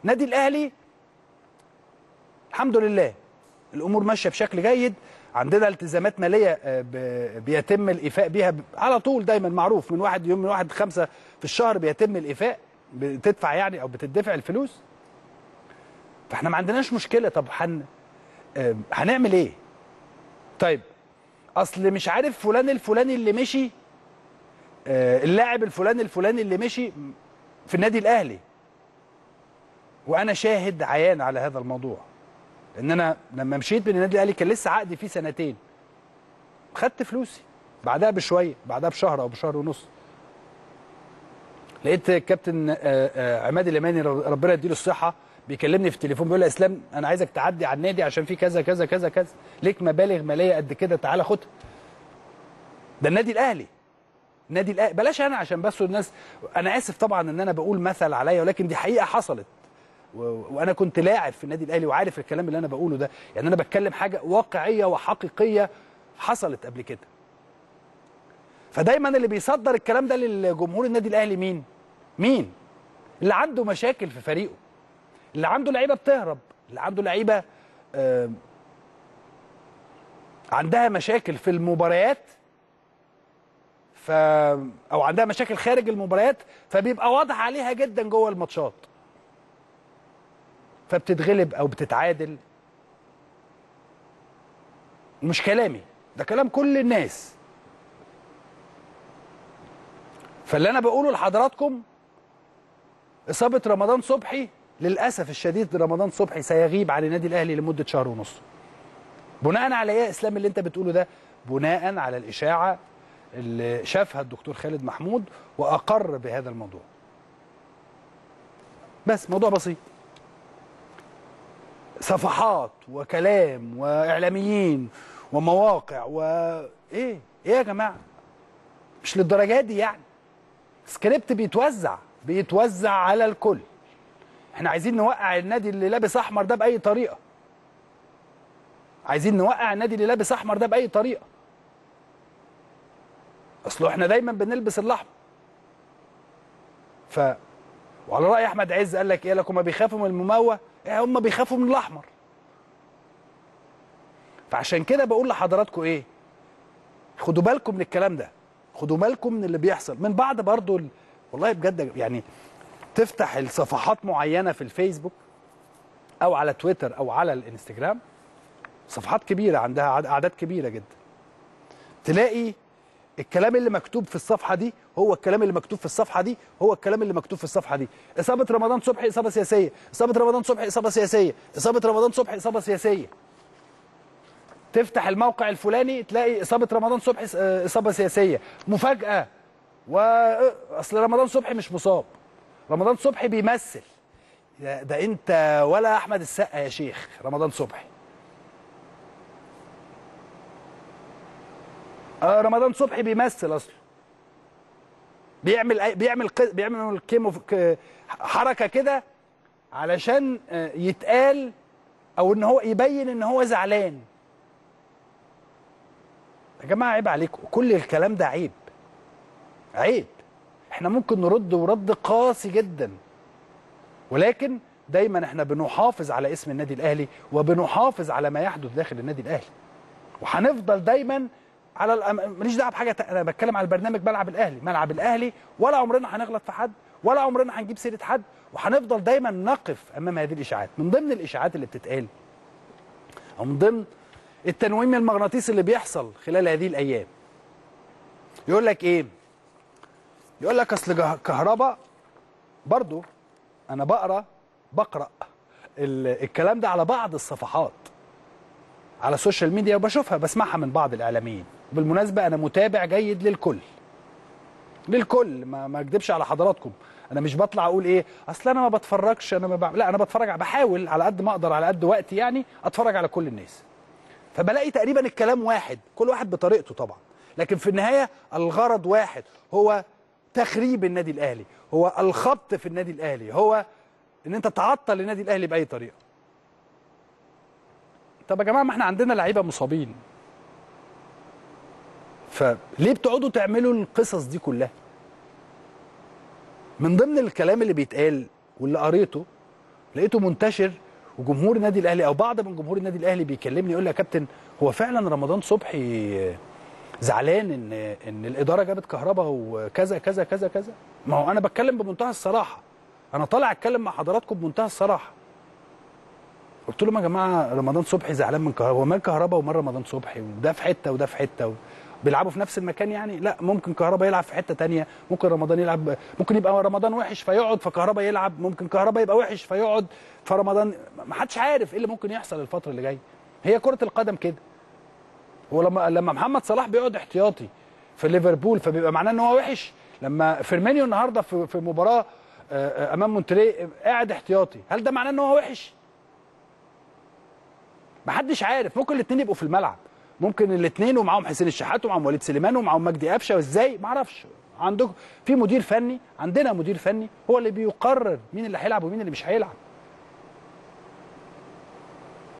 نادي الاهلي الحمد لله الامور ماشيه بشكل جيد عندنا التزامات ماليه آه، ب- بيتم الايفاء بيها ب- على طول دايما معروف من واحد يوم من واحد خمسة في الشهر بيتم الايفاء بتدفع يعني او بتدفع الفلوس فاحنا ما عندناش مشكله طب هن آه، هنعمل ايه طيب اصل مش عارف فلان الفلاني اللي مشي آه، اللاعب الفلاني الفلاني اللي مشي في النادي الاهلي وانا شاهد عيان على هذا الموضوع ان انا لما مشيت من النادي الاهلي كان لسه عقدي فيه سنتين خدت فلوسي بعدها بشويه بعدها بشهر او بشهر ونص لقيت الكابتن آه، آه، عماد اليماني ربنا يديله الصحه بيكلمني في التليفون بيقول لي يا اسلام انا عايزك تعدي على النادي عشان في كذا كذا كذا كذا ليك مبالغ ماليه قد كده تعالى خدها ده النادي الاهلي النادي الاهلي بلاش انا عشان بس الناس انا اسف طبعا ان انا بقول مثل عليا ولكن دي حقيقه حصلت و... وانا كنت لاعب في النادي الاهلي وعارف الكلام اللي انا بقوله ده يعني انا بتكلم حاجه واقعيه وحقيقيه حصلت قبل كده فدايما اللي بيصدر الكلام ده للجمهور النادي الاهلي مين مين اللي عنده مشاكل في فريقه اللي عنده لعيبه بتهرب اللي عنده لعيبه آه عندها مشاكل في المباريات ف او عندها مشاكل خارج المباريات فبيبقى واضح عليها جدا جوه الماتشات فبتتغلب او بتتعادل مش كلامي ده كلام كل الناس فاللي انا بقوله لحضراتكم اصابه رمضان صبحي للاسف الشديد رمضان صبحي سيغيب عن النادي الاهلي لمده شهر ونص بناء على ايه يا اسلام اللي انت بتقوله ده بناء على الاشاعه اللي شافها الدكتور خالد محمود واقر بهذا الموضوع بس موضوع بسيط صفحات وكلام واعلاميين ومواقع و ايه ايه يا جماعه مش للدرجات دي يعني سكريبت بيتوزع بيتوزع على الكل احنا عايزين نوقع النادي اللي لابس احمر ده باي طريقه عايزين نوقع النادي اللي لابس احمر ده باي طريقه اصل احنا دايما بنلبس الاحمر ف وعلى راي احمد عز قال لك ايه لك هم بيخافوا من المموه ايه هم بيخافوا من الاحمر فعشان كده بقول لحضراتكم ايه خدوا بالكم من الكلام ده خدوا بالكم من اللي بيحصل من بعض برضو ال... والله بجد يعني تفتح الصفحات معينه في الفيسبوك او على تويتر او على الانستجرام صفحات كبيره عندها عد- اعداد كبيره جدا تلاقي الكلام اللي مكتوب في الصفحه دي هو الكلام اللي مكتوب في الصفحه دي هو الكلام اللي مكتوب في الصفحه دي اصابه رمضان صبحي اصابه سياسيه اصابه رمضان صبحي اصابه سياسيه اصابه رمضان صبحي اصابه سياسيه تفتح الموقع الفلاني تلاقي اصابه رمضان صبحي س- آه، اصابه سياسيه مفاجاه و اصل رمضان صبحي مش مصاب رمضان صبحي بيمثل ده, ده انت ولا احمد السقا يا شيخ رمضان صبحي آه رمضان صبحي بيمثل اصلا بيعمل أي- بيعمل ق- بيعمل كيمو ك- حركه كده علشان آه، يتقال او ان هو يبين ان هو زعلان يا جماعه عيب عليكم كل الكلام ده عيب عيب احنا ممكن نرد ورد قاسي جدا ولكن دايما احنا بنحافظ على اسم النادي الاهلي وبنحافظ على ما يحدث داخل النادي الاهلي وهنفضل دايما على الأم... ماليش دعوه بحاجه تا- انا بتكلم على البرنامج ملعب الاهلي ملعب الاهلي ولا عمرنا هنغلط في حد ولا عمرنا هنجيب سيره حد وهنفضل دايما نقف امام هذه الاشاعات من ضمن الاشاعات اللي بتتقال او من ضمن التنويم المغناطيسي اللي بيحصل خلال هذه الايام يقول لك ايه يقول لك اصل جه- كهرباء برضو انا بقرا بقرا ال- الكلام ده على بعض الصفحات على السوشيال ميديا وبشوفها بسمعها من بعض الاعلاميين بالمناسبه انا متابع جيد للكل للكل ما ما اكدبش على حضراتكم انا مش بطلع اقول ايه اصل انا ما بتفرجش انا ما بعمل لا انا بتفرج بحاول على قد ما اقدر على قد وقتي يعني اتفرج على كل الناس فبلاقي تقريبا الكلام واحد كل واحد بطريقته طبعا لكن في النهايه الغرض واحد هو تخريب النادي الاهلي هو الخبط في النادي الاهلي هو ان انت تعطل النادي الاهلي باي طريقه طب يا جماعه ما احنا عندنا لعيبه مصابين فليه بتقعدوا تعملوا القصص دي كلها من ضمن الكلام اللي بيتقال واللي قريته لقيته منتشر وجمهور النادي الاهلي او بعض من جمهور النادي الاهلي بيكلمني يقول لي يا كابتن هو فعلا رمضان صبحي زعلان ان ان الاداره جابت كهرباء وكذا كذا كذا كذا ما هو انا بتكلم بمنتهى الصراحه انا طالع اتكلم مع حضراتكم بمنتهى الصراحه قلت لهم يا جماعه رمضان صبحي زعلان من كهرباء هو مال كهرباء ومال رمضان صبحي وده في حته وده في حته و... بيلعبوا في نفس المكان يعني لا ممكن كهرباء يلعب في حته تانية ممكن رمضان يلعب ممكن يبقى رمضان وحش فيقعد فكهرباء يلعب ممكن كهرباء يبقى وحش فيقعد فرمضان ما حدش عارف ايه اللي ممكن يحصل الفتره اللي جايه هي كره القدم كده هو لما لما محمد صلاح بيقعد احتياطي في ليفربول فبيبقى معناه ان هو وحش لما فيرمينيو النهارده في في مباراه امام مونتري قاعد احتياطي هل ده معناه ان هو وحش محدش عارف ممكن الاثنين يبقوا في الملعب ممكن الاثنين ومعاهم حسين الشحات ومعاهم وليد سليمان ومعاهم مجدي قفشه وازاي ما اعرفش عندكم في مدير فني عندنا مدير فني هو اللي بيقرر مين اللي هيلعب ومين اللي مش هيلعب